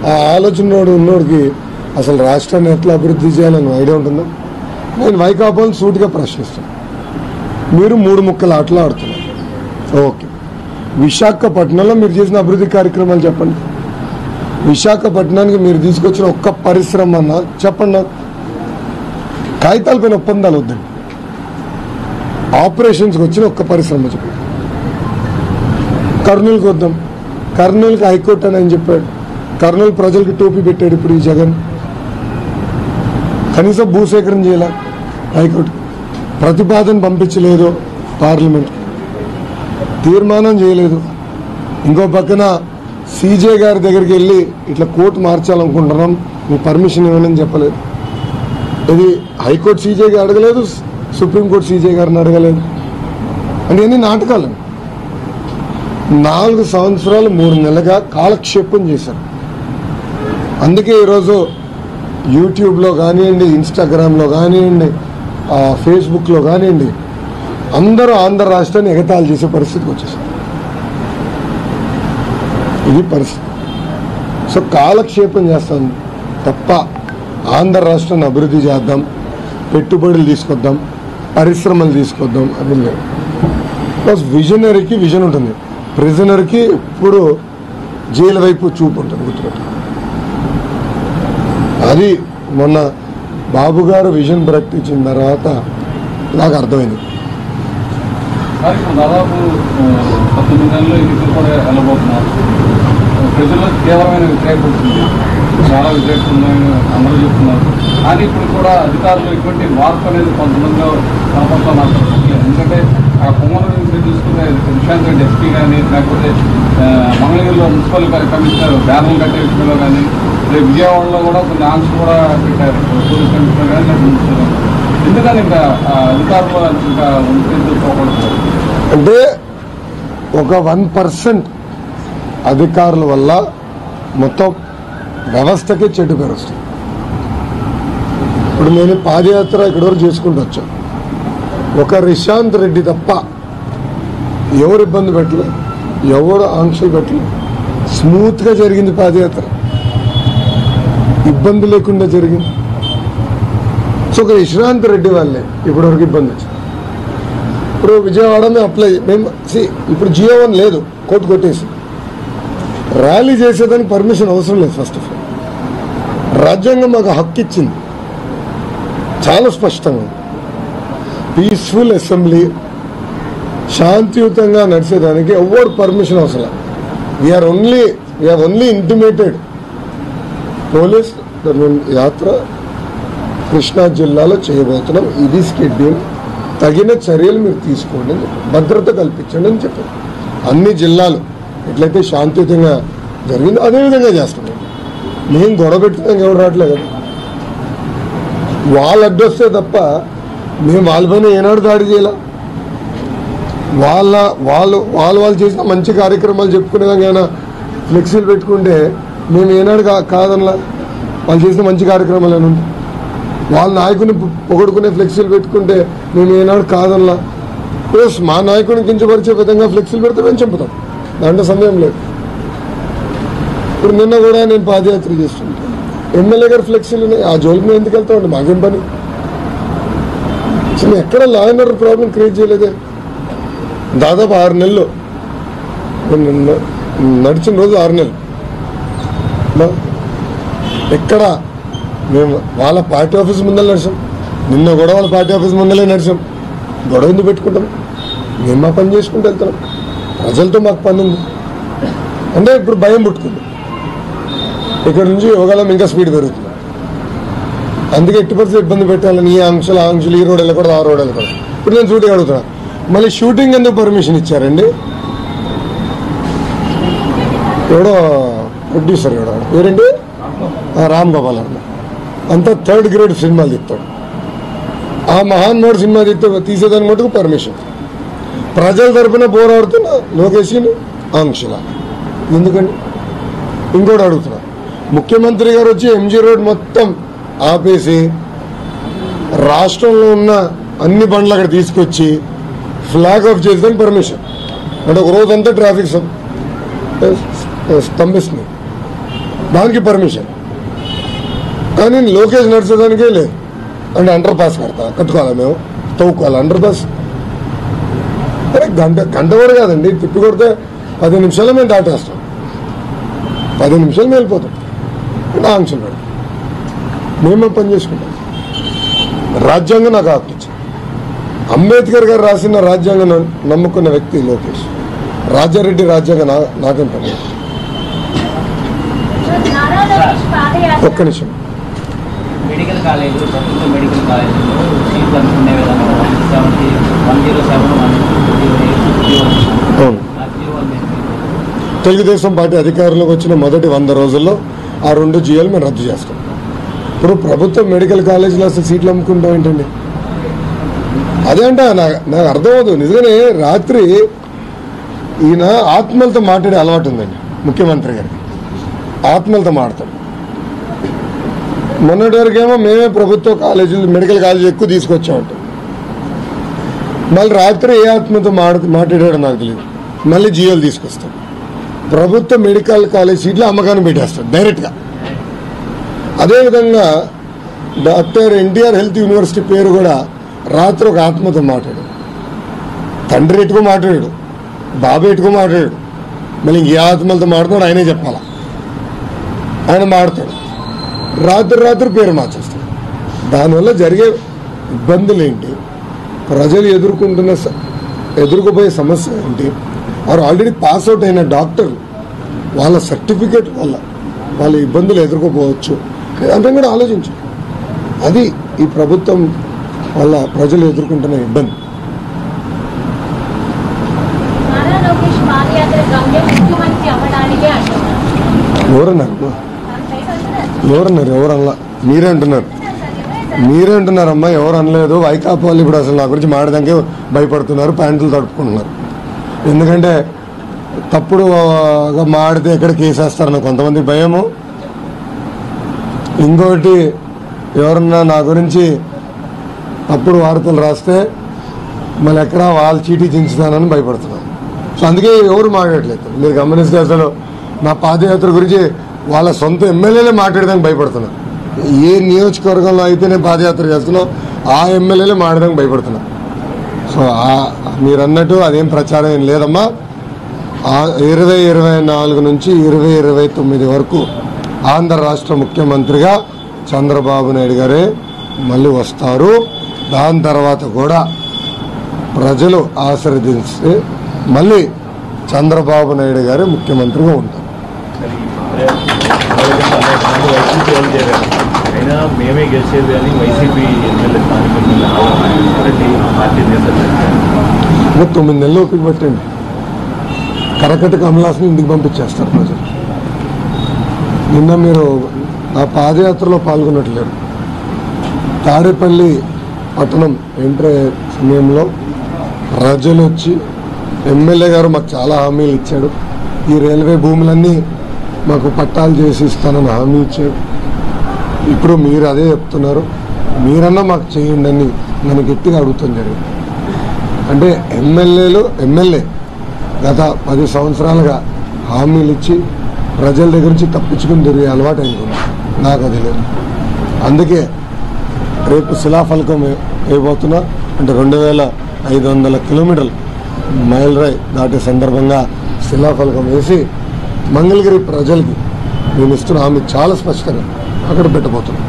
ఆ ఆలోచన ఉన్నోడికి అసలు రాష్ట్రాన్ని ఎట్లా అభివృద్ధి చేయాలని ఐడియా ఉంటుందా నేను వైకాపాలను సూటిగా ప్రశ్నిస్తాను మీరు మూడు ముక్కలు ఆటలు ఆడుతున్నారు ఓకే విశాఖపట్నంలో మీరు చేసిన అభివృద్ధి కార్యక్రమాలు చెప్పండి విశాఖపట్నానికి మీరు తీసుకొచ్చిన ఒక్క పరిశ్రమ అన్న చెప్పండి నాకు కాగితాల పైన ఒప్పందాలు వద్దండి ఆపరేషన్స్కి వచ్చిన ఒక్క పరిశ్రమ చెప్పండి కర్నూలుకి వద్దాం కర్నూలుకి హైకోర్టు అని ఆయన చెప్పాడు కర్నూలు ప్రజలకి టోపీ పెట్టాడు ఇప్పుడు ఈ జగన్ కనీసం భూసేకరణ చేయాల హైకోర్టు ప్రతిపాదన పంపించలేదు పార్లమెంట్ తీర్మానం చేయలేదు ఇంకో పక్కన సీజే గారి దగ్గరికి వెళ్ళి ఇట్లా కోర్టు మార్చాలనుకుంటున్నాం మీ పర్మిషన్ ఇవ్వనని చెప్పలేదు ఇది హైకోర్టు సీజేగా అడగలేదు సుప్రీంకోర్టు సీజే గారిని అడగలేదు అంటే ఇవన్నీ నాటకాలు నాలుగు సంవత్సరాలు మూడు నెలలుగా కాలక్షేపం చేశారు అందుకే ఈరోజు యూట్యూబ్లో కానివ్వండి ఇన్స్టాగ్రామ్లో కానివ్వండి ఆ, ఫేస్బుక్లో కానివ్వండి అందరూ ఆంధ్ర రాష్ట్రాన్ని ఎగతాళి చేసే పరిస్థితికి వచ్చేసారు ఇది పరిస్థితి సో కాలక్షేపం చేస్తాం తప్ప ఆంధ్ర రాష్ట్రాన్ని అభివృద్ధి చేద్దాం పెట్టుబడులు తీసుకొద్దాం పరిశ్రమలు తీసుకొద్దాం అది లేదు ప్లస్ విజనరీకి విజన్ ఉంటుంది ప్రిజనర్కి ఎప్పుడు జైలు వైపు చూపు ఉంటుంది గుర్తుపెట్టు అది మొన్న బాబు గారు విజన్ ప్రకటించిన తర్వాత నాకు అర్థమైంది సార్ ఇప్పుడు దాదాపు ఆ, పద్దెనిమిది నెలలు ఎన్నికలు కూడా వెళ్ళబోతున్నారు ప్రజల్లో తీవ్రమైన వ్యతిరేకత వచ్చింది చాలా వ్యతిరేకత ఉందని అందరూ చెప్తున్నారు కానీ ఇప్పుడు కూడా అధికారులు ఇటువంటి మార్పు అనేది కొంతమందిలో కనపడతా నాకు అనిపించలేదు. ఎందుకంటే ఆ కుమ్మల నుంచి చూసుకునే విశాంత్ రెడ్డి ఎస్పీ కానీ లేకపోతే ఆ, మంగళగిరిలో మున్సిపల్ కమిషనర్ బ్యానర్లు కట్టే విషయంలో కానీ రేపు విజయవాడలో కూడా కొన్ని ఆంక్షలు కూడా పెట్టారు పోలీస్ కమిషనర్ కానీ లేదా మున్సిపల్ కమిషనర్. ఎందుకని ఇంకా ఆ, అధికారులు ఇంకా ఎందుకు పోకూడదు అంటే ఒక వన్ పర్సెంట్ అధికారుల వల్ల మొత్తం వ్యవస్థకే చెడు పేరు వస్తుంది ఇప్పుడు నేను పాదయాత్ర ఇక్కడ వరకు చేసుకుంటూ వచ్చాను ఒక రిశాంత్ రెడ్డి తప్ప ఎవరు ఇబ్బంది పెట్టలేదు ఎవరు ఆంక్షలు పెట్టలేదు స్మూత్గా జరిగింది పాదయాత్ర ఇబ్బంది లేకుండా జరిగింది సో ఒక విశ్రాంత్ రెడ్డి వాళ్ళే ఇప్పటివరకు ఇబ్బంది వచ్చింది ఇప్పుడు విజయవాడ మేము అప్లై మేము see, ఇప్పుడు జియో వన్ లేదు కోర్టు కొట్టేసి ర్యాలీ చేసేదానికి పర్మిషన్ అవసరం లేదు ఫస్ట్ ఆఫ్ ఆల్ రాజ్యాంగం మాకు హక్కు ఇచ్చింది చాలా స్పష్టంగా పీస్ఫుల్ అసెంబ్లీ శాంతియుతంగా నడిచేదానికి ఎవరు పర్మిషన్ అవసరం we are only we are only intimated police యాత్ర కృష్ణా జిల్లాలో చేయబోతున్నాం ఇది స్కెడ్యూల్ తగిన చర్యలు మీరు తీసుకోండి అని చెప్పారు. భద్రత కల్పించండి అని చెప్పారు అన్ని జిల్లాలు ఎట్లయితే శాంతియుతంగా జరిగిందో అదే విధంగా చేస్తున్నాం మేము గొడవ పెట్టడానికి ఎవరు రావట్లేదు కదా వాళ్ళు అడ్డొస్తే తప్ప మేము వాళ్ళపైన ఏనాడు దాడి చేయాల వాళ్ళ వాళ్ళు వాళ్ళు వాళ్ళు చేసిన మంచి కార్యక్రమాలు చెప్పుకునేదాకా ఏమైనా ఫ్లెక్సీలు పెట్టుకుంటే మేము ఏనాడు కా కాదనలా వాళ్ళు చేసిన మంచి కార్యక్రమాలు ఏమైనా ఉంటాయి వాళ్ళ నాయకుని పొ- పొగడుకునే ఫ్లెక్సీలు పెట్టుకుంటే మేము ఏనాడు కాదనలా ప్లస్ మా నాయకుడిని కించపరిచే విధంగా ఫ్లెక్సీలు పెడితే మేము చంపుతాం దాంట్లో సమయం లేదు ఇప్పుడు నిన్న కూడా నేను పాదయాత్ర చేస్తుంటాను ఎమ్మెల్యే గారు ఫ్లెక్సీలు ఉన్నాయి ఆ జోలికి మేము ఎందుకు వెళ్తామండి మాకేం పని అసలు ఎక్కడ law and order problem create చేయలేదే దాదాపు ఆరు నెలలు నేను నిన్న నడిచిన రోజు ఆరు నెలలు మా ఎక్కడ మేము వాళ్ళ పార్టీ ఆఫీస్ ముందర నడిచాం నిన్న కూడా వాళ్ళ పార్టీ ఆఫీస్ ముందలే నడిచాం గొడవ ఎందుకు పెట్టుకుంటాం మేము మా పని చేసుకుంటూ వెళ్తున్నాం ప్రజలతో మాకు పని ఉంది అంటే ఇప్పుడు భయం పుట్టుకుంది ఇక్కడ నుంచి యోగాలం ఇంకా స్పీడ్ పెరుగుతుంది అందుకే ఎట్టి పరిస్థితి ఇబ్బంది పెట్టాలని ఈ ఆంక్షలు ఆ ఆంక్షలు ఈ రోడ్ వెళ్ళకూడదు ఆ రోడ్ వెళ్ళకూడదు ఇప్పుడు నేను షూటింగ్ అడుగుతున్నా మళ్ళీ షూటింగ్ ఎందుకు పర్మిషన్ ఇచ్చారండి ఎవడో ప్రొడ్యూసర్ ఎవడో ఎవరండి ఆ రామ్ గోపాల్ అన్న అంతా థర్డ్ గ్రేడ్ సినిమాలు తీస్తాడు ఆ మహాన్మోడ్ సినిమా తీస్తే తీసేదాని మటుకు పర్మిషన్ ప్రజల తరపున పోరాడుతున్న లోకేష్ ఆంక్షల ఎందుకండి ఇంకోటి అడుగుతున్నా ముఖ్యమంత్రి గారు వచ్చి ఎంజీ రోడ్ మొత్తం ఆపేసి రాష్ట్రంలో ఉన్న అన్ని బండ్లు అక్కడ తీసుకొచ్చి ఫ్లాగ్ ఆఫ్ చేసేదానికి పర్మిషన్ అంటే ఒక రోజంతా ట్రాఫిక్ సం- స్తంభిస్తుంది దానికి పర్మిషన్ కానీ లోకేష్ నడిచేదానికే లేదు అంటే అండర్ పాస్ కడతా కట్టుకోవాలా మేము తవ్వుకోవాలి అండర్ పాస్ అరే గంట గంట కూడా కాదండి తిప్పి కొడితే పది నిమిషాలు మేము దాటేస్తాం పది నిమిషాలు మేము వెళ్ళిపోతాం నా ఆంక్షలు పెడతాం మేమే పని చేసుకుంటాం రాజ్యాంగం నాకు హక్కు ఇచ్చింది అంబేద్కర్ గారు రాసిన రాజ్యాంగం న- నమ్ముకున్న వ్యక్తి లోకేష్ రాజారెడ్డి రాజ్యాంగం నా నాకేం పని లేదు. నారా లోకేష్ పాదయాత్ర ఒక్క నిమిషం మెడికల్ కాలేజీలు ప్రభుత్వ మెడికల్ కాలేజీలు సీట్లు అనుకునే విధంగా one seventy one zero seven one zero eight zero అవును ఆ జీరో వన్ తెలుగుదేశం పార్టీ అధికారంలోకి వచ్చిన మొదటి వంద రోజుల్లో ఆ రెండు జియోలు మేము రద్దు చేస్తాం ఇప్పుడు ప్రభుత్వ మెడికల్ కాలేజీలో అసలు సీట్లు అమ్ముకుంటాం ఏంటండి అదే అంటే నాకు నాకు అర్థమవుతుంది నిజంగానే రాత్రి ఈయన ఆత్మలతో మాట్లాడే అలవాటు ఉందండి ముఖ్యమంత్రి గారికి ఆత్మలతో మాడతాడు మొన్నటి వరకేమో మేమే ప్రభుత్వ కాలేజీలు మెడికల్ కాలేజీ ఎక్కువ తీసుకొచ్చామంట మళ్ళీ రాత్రి ఏ ఆత్మతో మాడ మాట్లాడాడో నాకు తెలియదు మళ్ళీ జియోలు తీసుకొస్తాం ప్రభుత్వ మెడికల్ కాలేజ్ సీట్లు అమ్మకాన్ని పెట్టేస్తాడు డైరెక్ట్గా అదేవిధంగా డాక్టర్ ఎన్టీఆర్ హెల్త్ యూనివర్సిటీ పేరు కూడా రాత్రి ఒక ఆత్మతో మాట్లాడాడు తండ్రి ఎటుకో మాట్లాడాడు బాబు ఎటుకో మాట్లాడాడు మళ్ళీ ఇంకే ఆత్మలతో మాట్లాడు ఆయనే చెప్పాలా ఆయన మాడతాడు రాత్రి రాత్రి పేరు మార్చేస్తాడు దానివల్ల జరిగే ఇబ్బందులు ఏంటి ప్రజలు ఎదుర్కొంటున్న స- ఎదుర్కోబోయే సమస్య ఏంటి వారు ఆల్రెడీ పాస్ అవుట్ అయిన డాక్టర్లు వాళ్ళ సర్టిఫికేట్ వల్ల వాళ్ళ ఇబ్బందులు ఎదుర్కోపోవచ్చు అంతా కూడా ఆలోచించు అది ఈ ప్రభుత్వం వల్ల ప్రజలు ఎదుర్కొంటున్న ఇబ్బంది నారా లోకేష్ పాదయాత్ర గమ్యం ముఖ్యమంత్రి అవ్వడానికే అంటున్నారు ఎవరన్నారు ఎవరన్నారు ఎవరన్నా మీరే అంటున్నారు మీరే అంటున్నారమ్మా ఎవరు అనలేదు వైకాపా వాళ్ళు ఇప్పుడు అసలు నా గురించి మాడదానికే భయపడుతున్నారు ప్యాంటులు తడుపుకుంటున్నారు ఎందుకంటే తప్పుడు ఆ, మాడితే ఎక్కడ కేసేస్తారన్న కొంతమంది భయము ఇంకోటి ఎవరన్నా నా గురించి తప్పుడు వార్తలు రాస్తే మళ్ళీ ఎక్కడ వాళ్ళు చీటీ చించుతానని భయపడుతున్నాను సో అందుకే ఎవరు మాట్లాడలేదు మీరు గమనిస్తే అసలు నా పాదయాత్ర గురించి వాళ్ళ సొంత ఎమ్మెల్యేలే మాట్లాడడానికి భయపడుతున్నారు ఏ నియోజకవర్గంలో అయితే నేను పాదయాత్ర చేస్తున్నావు ఆ ఎమ్మెల్యేలే మాట్లాడడానికి భయపడుతున్నారు సో ఆ- మీరు అన్నట్టు అదేం ప్రచారం ఏం లేదమ్మా ఆ ఇరవై ఇరవై నాలుగు నుంచి ఇరవై ఇరవై తొమ్మిది వరకు ఆంధ్ర రాష్ట్ర ముఖ్యమంత్రిగా చంద్రబాబు నాయుడు గారే మళ్ళీ వస్తారు దాని తర్వాత కూడా ప్రజలు ఆశీర్వదిస్తే మళ్ళీ చంద్రబాబు నాయుడు గారే ముఖ్యమంత్రిగా ఉంటారు వైసీపీ వాళ్ళు చేరారు అయినా మేమే గెలిచేది అని వైసీపీ ఎమ్మెల్యే స్థానిక ఎమ్మెల్యే ఆల్రెడ్డి పార్టీ నేతలు చెప్పారు. ఇంకా తొమ్మిది నెలలు ఓపిక పట్టండి కరకట్ట కమలాస్ని ఇంటికి పంపించేస్తారు ప్రజలు నిన్న మీరు నా పాదయాత్రలో పాల్గొన్నట్లేరు తాడేపల్లి పట్టణం ఎంటర్ అయ్యే సమయంలో ప్రజలు వచ్చి ఎమ్మెల్యే గారు మాకు చాలా హామీలు ఇచ్చాడు ఈ రైల్వే భూములన్నీ మాకు పట్టాలు చేసి ఇస్తానని హామీ ఇచ్చాడు ఇప్పుడు మీరు అదే చెప్తున్నారు మీరన్నా మాకు చేయండి అని నన్ను గట్టిగా అడుగుతాం జరిగింది అంటే ఎమ్మెల్యేలు ఎమ్మెల్యే గత పది సంవత్సరాలుగా హామీలు ఇచ్చి ప్రజల దగ్గర నుంచి తప్పించుకుని తిరిగే అలవాటు అనుకున్నా నాకు అది లేదు అందుకే రేపు శిలాఫలకం వే- వేయబోతున్నా అంటే రెండు వేల ఐదు వందల కిలోమీటర్లు మైల్ రాయ్ దాటే సందర్భంగా శిలాఫలకం వేసి మంగళగిరి ప్రజలకి నేను ఇస్తున్న హామీ చాలా స్పష్టంగా అక్కడ పెట్టబోతున్నాను